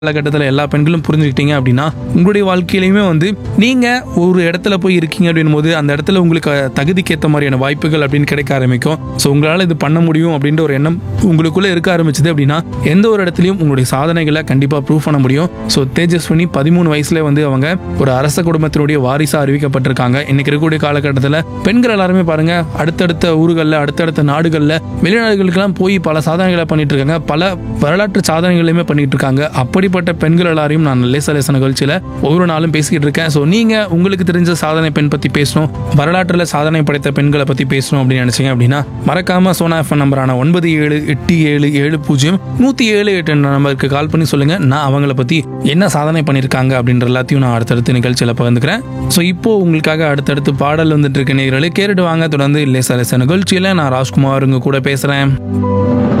காலகட்டத்தில் எல்லா பெண்களும் புரிஞ்சுக்கிட்டீங்க அப்படின்னா உங்களுடைய வாழ்க்கையிலையுமே வந்து நீங்கள் ஒரு இடத்துல போய் இருக்கீங்க அப்படின் போது அந்த இடத்துல உங்களுக்கு தகுதிக்கு ஏற்ற மாதிரியான வாய்ப்புகள் அப்படின்னு கிடைக்க ஆரம்பிக்கும் ஸோ உங்களால் இது பண்ண முடியும் அப்படின்ற ஒரு எண்ணம் உங்களுக்குள்ளே இருக்க ஆரம்பிச்சது அப்படின்னா எந்த ஒரு இடத்துலையும் உங்களுடைய சாதனைகளை கண்டிப்பாக ப்ரூவ் பண்ண முடியும் ஸோ தேஜஸ்வினி பதிமூணு வயசுல வந்து அவங்க ஒரு அரச குடும்பத்தினுடைய வாரிசாக அறிவிக்கப்பட்டிருக்காங்க இன்னைக்கு இருக்கக்கூடிய காலகட்டத்தில் பெண்கள் எல்லாருமே பாருங்க அடுத்தடுத்த ஊர்களில் அடுத்தடுத்த நாடுகளில் வெளிநாடுகளுக்கெல்லாம் போய் பல சாதனைகளை பண்ணிட்டு இருக்காங்க பல வரலாற்று சாதனைகளையுமே பண்ணிட்டு இருக்காங்க அப்படிப்பட்ட பெண்கள் எல்லாரையும் நான் லேச லேச நிகழ்ச்சியில் ஒவ்வொரு நாளும் பேசிக்கிட்டு இருக்கேன் ஸோ நீங்க உங்களுக்கு தெரிஞ்ச சாதனை பெண் பத்தி பேசணும் வரலாற்றில் சாதனை படைத்த பெண்களை பத்தி பேசணும் அப்படின்னு நினைச்சீங்க அப்படின்னா மறக்காம சோனா எஃப்எம் நம்பரான ஒன்பது ஏழு எட்டு ஏழு ஏழு பூஜ்ஜியம் நூத்தி ஏழு எட்டு நம்பருக்கு கால் பண்ணி சொல்லுங்க நான் அவங்கள பத்தி என்ன சாதனை பண்ணியிருக்காங்க அப்படின்ற எல்லாத்தையும் நான் அடுத்தடுத்த நிகழ்ச்சியில் பகிர்ந்துக்கிறேன் ஸோ இப்போ உங்களுக்காக அடுத்தடுத்து பாடல் வந்துட்டு இருக்க நேர்களை கேட்டுட்டு வாங்க தொடர்ந்து லேச லேச நிகழ்ச்சியில் நான் ராஜ்குமார் உங்க கூட பேசுறேன்